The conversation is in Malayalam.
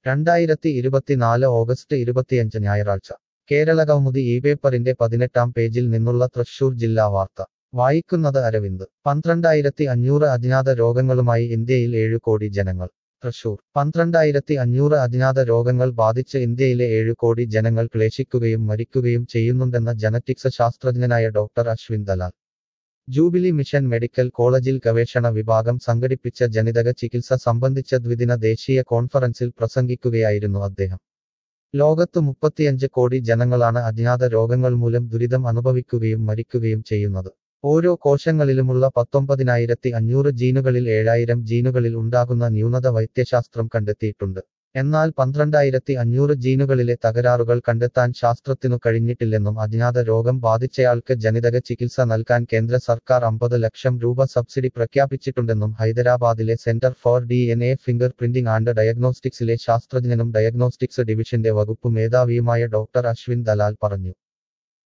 രണ്ടായിരത്തി ഇരുപത്തിനാല് ഓഗസ്റ്റ് ഇരുപത്തിയഞ്ച് ഞായറാഴ്ച കേരള കൗമുദി ഈ പേപ്പറിന്റെ പതിനെട്ടാം പേജിൽ നിന്നുള്ള തൃശൂർ ജില്ലാ വാർത്ത വായിക്കുന്നത് അരവിന്ദ് പന്ത്രണ്ടായിരത്തി അഞ്ഞൂറ് അജ്ഞാത രോഗങ്ങളുമായി ഇന്ത്യയിൽ ഏഴു കോടി ജനങ്ങൾ തൃശൂർ പന്ത്രണ്ടായിരത്തി അഞ്ഞൂറ് അജ്ഞാത രോഗങ്ങൾ ബാധിച്ച് ഇന്ത്യയിലെ ഏഴു കോടി ജനങ്ങൾ ക്ലേശിക്കുകയും മരിക്കുകയും ചെയ്യുന്നുണ്ടെന്ന ജനറ്റിക്സ് ശാസ്ത്രജ്ഞനായ doctor Ashwin Dalal jubilee mission medical കോളേജിൽ ഗവേഷണ വിഭാഗം സംഘടിപ്പിച്ച ജനിതക ചികിത്സ സംബന്ധിച്ച ദ്വിദിന ദേശീയ കോൺഫറൻസിൽ പ്രസംഗിക്കുകയായിരുന്നു അദ്ദേഹം ലോകത്ത് മുപ്പത്തിയഞ്ച് കോടി ജനങ്ങളാണ് അജ്ഞാത രോഗങ്ങൾ മൂലം ദുരിതം അനുഭവിക്കുകയും മരിക്കുകയും ചെയ്യുന്നത് ഓരോ കോശങ്ങളിലുമുള്ള പത്തൊമ്പതിനായിരത്തി അഞ്ഞൂറ് ജീനുകളിൽ ഏഴായിരം ജീനുകളിൽ ഉണ്ടാകുന്ന ന്യൂനത വൈദ്യശാസ്ത്രം കണ്ടെത്തിയിട്ടുണ്ട് എന്നാൽ പന്ത്രണ്ടായിരത്തി അഞ്ഞൂറ് ജീനുകളിലെ തകരാറുകൾ കണ്ടെത്താൻ ശാസ്ത്രത്തിനു കഴിഞ്ഞിട്ടില്ലെന്നും അജ്ഞാത രോഗം ബാധിച്ചയാൾക്ക് ജനിതക ചികിത്സ നൽകാൻ കേന്ദ്ര സർക്കാർ അമ്പത് ലക്ഷം രൂപ സബ്സിഡി പ്രഖ്യാപിച്ചിട്ടുണ്ടെന്നും ഹൈദരാബാദിലെ centre for D N A finger printing and ഡയഗ്നോസ്റ്റിക്സിലെ ശാസ്ത്രജ്ഞനും ഡയഗ്നോസ്റ്റിക്സ് ഡിവിഷന്റെ വകുപ്പ് മേധാവിയുമായ ഡോക്ടർ അശ്വിൻ ദലാൽ പറഞ്ഞു